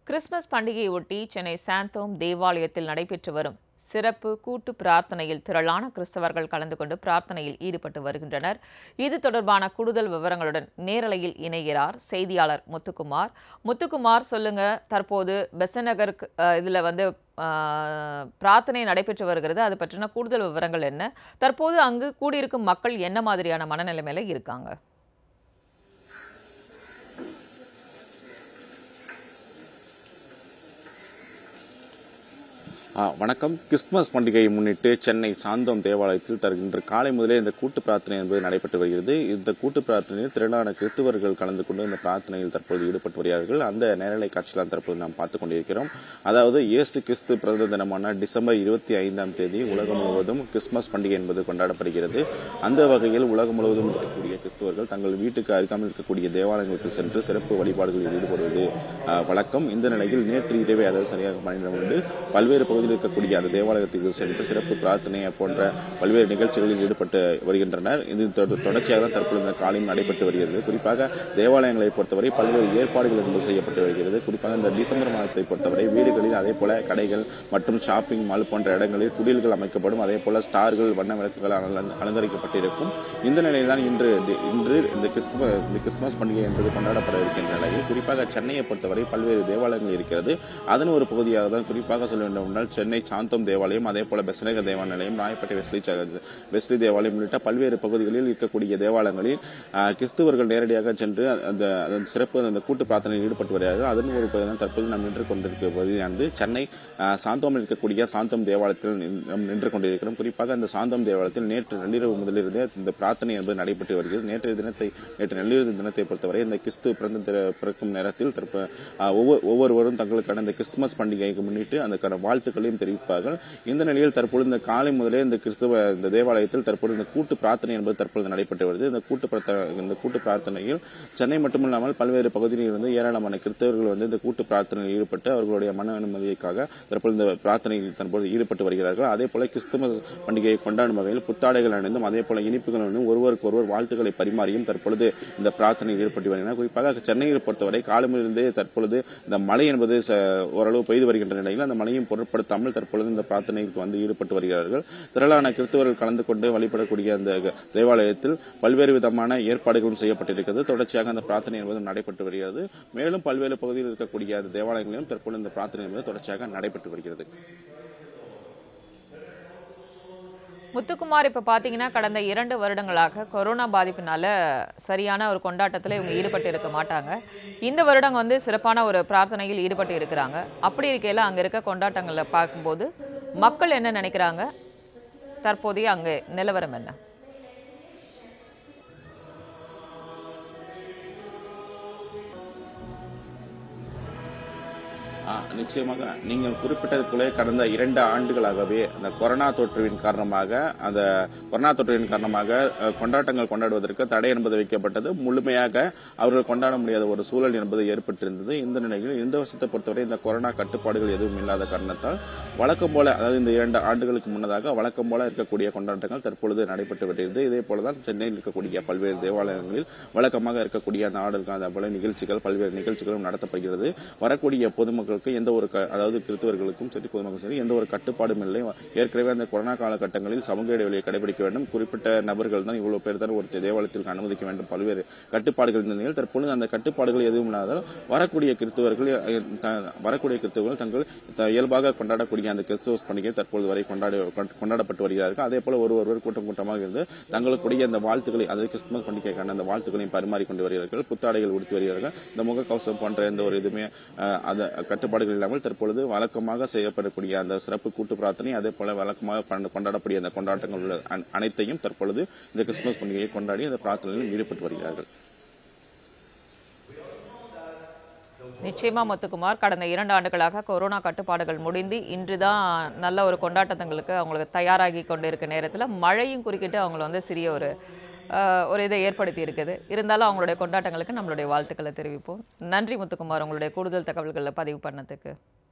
Christmas பண்டிகையை ஒட்டி சென்னை சாந்தோம் தேவாலயத்தில் நடைபெற்று வரும் சிறப்பு கூட்டு பிரார்த்தனையில் திரளான கிறிஸ்தவர்கள் கலந்து கொண்டு பிரார்த்தனையில் ஈடுபட்டு வருகின்றனர் இது தொடர்பான கூடுதல் விவரங்களுடன் நேரலையில் இணைகிறார் செய்தியாளர் முத்துக்குமார் முத்துக்குமார் சொல்லுங்க தற்போது பெசநகர் இதில் வந்து ஆஹ், பிரார்த்தனை நடைபெற்று வருகிறது அது பற்றின கூடுதல் விவரங்கள் என்ன தற்போது அங்கு கூடியிருக்கும் மக்கள் என்ன மாதிரியான மனநிலைமையில இருக்காங்க ஆ, வணக்கம் கிறிஸ்துமஸ் பண்டிகையை முன்னிட்டு சென்னை சாந்தோம் தேவாலயத்தில் தரு- இன்று காலை முதலே இந்த கூட்டு பிரார்த்தனை என்பது நடைபெற்று வருகிறது இந்த கூட்டு பிரார்த்தனையில் திரளான கிறிஸ்துவர்கள் கலந்து கொண்டு இந்த பிரார்த்தனையில் தற்போது ஈடுபட்டு வருகிறார்கள் அந்த நேரலை காட்சி தான் தற்போது நாம் பார்த்துக் கொண்டிருக்கிறோம் அதாவது இயேசு கிறிஸ்து பிறந்த தினமான டிசம்பர் இருபத்தி ஐந்தாம் தேதி உலகம் முழுவதும் கிறிஸ்துமஸ் பண்டிகை என்பது கொண்டாடப்படுகிறது அந்த வகையில் உலகம் முழுவதும் இருக்கக்கூடிய கிறிஸ்துவர்கள் தங்கள் வீட்டுக்கு அருகாமல் இருக்கக்கூடிய தேவாலயங்களுக்கு சென்று சிறப்பு வழிபாடுகளில் ஈடுபடுவது ஆ, வழக்கம் இந்த நிலையில் நேற்று இரவே அதாவது சரியாக பன்னிரண்டு உண்டு பல்வேறு பகுதியில் இருக்கக்கூடிய அந்த தேவாலயத்துக்கு சென்று சிறப்பு பிரார்த்தனை போன்ற பல்வேறு நிகழ்ச்சிகளில் ஈடுபட்டு வருகின்றனர் இது தொட- தொடர்ச்சியாக தான் தற்பொழுது இந்த காலையும் நடைபெற்று வருகிறது குறிப்பாக தேவாலயங்களை பொறுத்தவரை பல்வேறு ஏற்பாடுகள் என்பது செய்யப்பட்டு வருகிறது குறிப்பாக இந்த டிசம்பர் மாதத்தை பொறுத்தவரை வீடுகளில் அதே போல கடைகள் மற்றும் ஷாப்பிங் மால் போன்ற இடங்களில் குடில்கள் அமைக்கப்படும் அதே போல ஸ்டார்கள் வண்ண விளக்குகள் அலங்க- அலங்கரிக்கப்பட்டிருக்கும் இந்த நிலையில் தான் இன்று இன்று இந்த கிறிஸ்தும இந்த கிறிஸ்துமஸ் பண்டிகை என்பது கொண்டாடப்பட இருக்கின்ற நிலையில் குறிப்பாக சென்னையை பொறுத்தவரை பல்வேறு தேவாலயங்கள் இருக்கிறது அதன் ஒரு பகுதியாக தான் குறிப்பாக சொல்ல வேண்டும் என்றால் சென்னை சாந்தோம் தேவாலயம் அதே போல பெசநகர் தேவாலயம் ராயப்பேட்டை வெஸ்லி ச- வெஸ்லி தேவாலயம் உள்ளிட்ட பல்வேறு பகுதிகளில் இருக்கக்கூடிய தேவாலயங்களில் ஆஹ், கிறிஸ்துவர்கள் நேரடியாக சென்று அந்த அதன் சிறப்பு அந்த கூட்டு பிரார்த்தனையில் ஈடுபட்டு வருகிறார்கள் அதன் ஒரு பகுதி தான் தற்போது நாம் நின்று கொண்டிருக்க பகுதியானது சென்னை ஆஹ், சாந்தோமில் இருக்கக்கூடிய சாந்தோம் தேவாலயத்தில் நின்- நாம் நின்று கொண்டிருக்கிறோம் குறிப்பாக அந்த சாந்தோம் தேவாலயத்தில் நேற்று நள்ளிரவு முதலிருந்தே இந்த பிரார்த்தனை என்பது நடைபெற்று வருகிறது நேற்றைய தினத்தை நேற்று நள்ளிரவு தினத்தை பொறுத்தவரை இந்த கிறிஸ்து பிறந்த திற- பிறக்கும் நேரத்தில் தற்ப ஆஹ், ஒவ்வொரு ஒவ்வொருவரும் தங்களுக்கான இந்த கிறிஸ்துமஸ் பண்டிகைக்கு முன்னிட்டு அதுக்கான வாழ்த்துக்களையும் தெரிவிப்பார்கள் இந்த நிலையில் தற்பொழுது இந்த காலை முதலே இந்த கிறிஸ்துவ இந்த தேவாலயத்தில் தற்பொழுது இந்த கூட்டு பிரார்த்தனை என்பது தற்பொழுது நடைபெற்று வருது இந்த கூட்டு பிரார்த்தனை இந்த கூட்டு பிரார்த்தனையில் சென்னை மட்டுமில்லாமல் பல்வேறு பகுதிகளில் இருந்து ஏராளமான கிறிஸ்தவர்கள் வந்து இந்த கூட்டு பிரார்த்தனையில் ஈடுபட்டு அவர்களுடைய மன நிம்மதிக்காக தற்பொழுது இந்த பிரார்த்தனையில் தற்போது ஈடுபட்டு வருகிறார்கள் அதே போல கிறிஸ்துமஸ் பண்டிகையை கொண்டாடும் வகையில் புத்தாடைகள் அணிந்தும் அதே போல இனிப்புகள் அணிந்தும் ஒருவருக்கு ஒருவர் வாழ்த்துக்களை பரிமாறியும் தற்பொழுது இந்த பிரார்த்தனையில் ஈடுபட்டு வருகின்றனர் குறிப்பாக சென்னையில் பொறுத்தவரை காலமிலிருந்தே தற்பொழுது இந்த மழை என்பது ச- ஓரளவு பெய்து வருகின்ற நிலையில் அந்த மழையும் பொருட்படுத்தாமல் தற்பொழுது இந்த பிரார்த்தனைக்கு வந்து ஈடுபட்டு வருகிறார்கள் திரளான கிறிஸ்தவர்கள் கலந்து கொண்டு வழிபடக்கூடிய அந்த தேவாலயத்தில் பல்வேறு விதமான ஏற்பாடுகளும் செய்யப்பட்டிருக்கிறது தொடர்ச்சியாக அந்த பிரார்த்தனை என்பது நடைபெற்று வருகிறது மேலும் பல்வேறு பகுதியில் இருக்கக்கூடிய அந்த தேவாலயங்களிலும் தற்பொழுது இந்த பிரார்த்தனை என்பது தொடர்ச்சியாக நடைபெற்று வருகிறது முத்துக்குமார் இப்ப பாத்தீங்கன்னா கடந்த இரண்டு வருடங்களாக கொரோனா பாதிப்பினால சரியான ஒரு கொண்டாட்டத்துல இவங்க ஈடுபட்டு இருக்க மாட்டாங்க இந்த வருடம் வந்து சிறப்பான ஒரு பிரார்த்தனையில் ஈடுபட்டு இருக்கிறாங்க அப்படி இருக்கையில அங்க இருக்க கொண்டாட்டங்களை பார்க்கும்போது மக்கள் என்ன நினைக்கிறாங்க தற்போதைய அங்க நிலவரம் என்ன ஆ, நிச்சயமாக நீங்கள் குறிப்பிட்டது போல கடந்த இரண்டு ஆண்டுகளாகவே அந்த கொரோனா தொற்றுவின் காரணமாக அந்த கொரோனா தொற்றுவின் காரணமாக அ, கொண்டாட்டங்கள் கொண்டாடுவதற்கு தடை என்பது வைக்கப்பட்டது முழுமையாக அவர்கள் கொண்டாட முடியாத ஒரு சூழல் என்பது ஏற்பட்டிருந்தது இந்த நிலையில் இந்த வருஷத்தை பொறுத்தவரை இந்த கொரோனா கட்டுப்பாடுகள் எதுவும் இல்லாத காரணத்தால் வழக்கம் போல அதாவது இந்த இரண்டு ஆண்டுகளுக்கு முன்னதாக வழக்கம் போல இருக்கக்கூடிய கொண்டாட்டங்கள் தற்பொழுது நடைபெற்று வருகிறது இதே போலதான் சென்னையில் இருக்கக்கூடிய பல்வேறு தேவாலயங்களில் வழக்கமாக இருக்கக்கூடிய அந்த ஆடல்கள் அந்த போல நிகழ்ச்சிகள் பல்வேறு நிகழ்ச்சிகளும் நடத்தப்படுகிறது வரக்கூடிய பொதுமக்களுக்கு எந்த ஒரு க- அதாவது கிறிஸ்தவர்களுக்கும் சரி பொதுமக்களும் சரி எந்த ஒரு கட்டுப்பாடும் இல்லை ஏற்கனவே அந்த கொரோனா காலகட்டங்களில் சமூக இடைவெளியை கடைபிடிக்க வேண்டும் குறிப்பிட்ட நபர்கள் தான் இவ்வளவு பேர் தான் ஒரு தேவாலயத்திற்கு அனுமதிக்க வேண்டும் பல்வேறு கட்டுப்பாடுகள் இருந்த நிலையில் தற்பொழுது அந்த கட்டுப்பாடுகள் எதுவும் இல்லாதால் வரக்கூடிய கிறிஸ்தவர்கள் அஹ், த- வரக்கூடிய கிறிஸ்தவர்கள் தங்கள் த- இயல்பாக கொண்டாடக்கூடிய அந்த கிறிஸ்துவஸ் பண்டிகை தற்பொழுது வரை கொண்டாடி கொண்- கொண்டாடப்பட்டு வருகிறார்கள் அதே போல ஒரு ஒருவர் கூட்டம் கூட்டமாக இருந்து தங்களுக்குடைய அந்த வாழ்த்துக்களை அதாவது கிறிஸ்துமஸ் பண்டிகைக்கான அந்த வாழ்த்துக்களையும் பரிமாறிக்கொண்டு வருகிறார்கள் புத்தாடைகள் உடுத்தி வருகிறார்கள் இந்த முகக்கவசம் போன்ற எந்த ஒரு இதுவுமே அஹ், அந்த கட்டுப்பாடுகள் இல்லாமல் தற்பொழுது வழக்கமாக செய்யப்படக்கூடிய அந்த சிறப்பு கூட்டு பிரார்த்தனை அதே போல வழக்கமாக கொண்ட- கொண்டாடக்கூடிய அந்த கொண்டாட்டங்கள் உள்ள அன- அனைத்தையும் தற்பொழுது இந்த கிறிஸ்துமஸ் பண்டிகையை கொண்டாடி அந்த பிரார்த்தனையில் ஈடுபட்டு வருகிறார்கள் நிச்சயமா முத்துக்குமார் கடந்த இரண்டு ஆண்டுகளாக கொரோனா கட்டுப்பாடுகள் முடிந்து இன்றுதான் நல்ல ஒரு கொண்டாட்டங்களுக்கு அவங்களுக்கு தயாராகி கொண்டு இருக்க நேரத்துல மழையும் குறுக்கிட்டு அவங்கள வந்து சிறிய ஒரு ஆஹ், ஒரு இதை ஏற்படுத்தி இருக்குது இருந்தாலும் அவங்களுடைய கொண்டாட்டங்களுக்கு நம்மளுடைய வாழ்த்துக்களை தெரிவிப்போம் நன்றி முத்துக்குமார் உங்களுடைய கூடுதல் தகவல்களை பதிவு பண்ணதுக்கு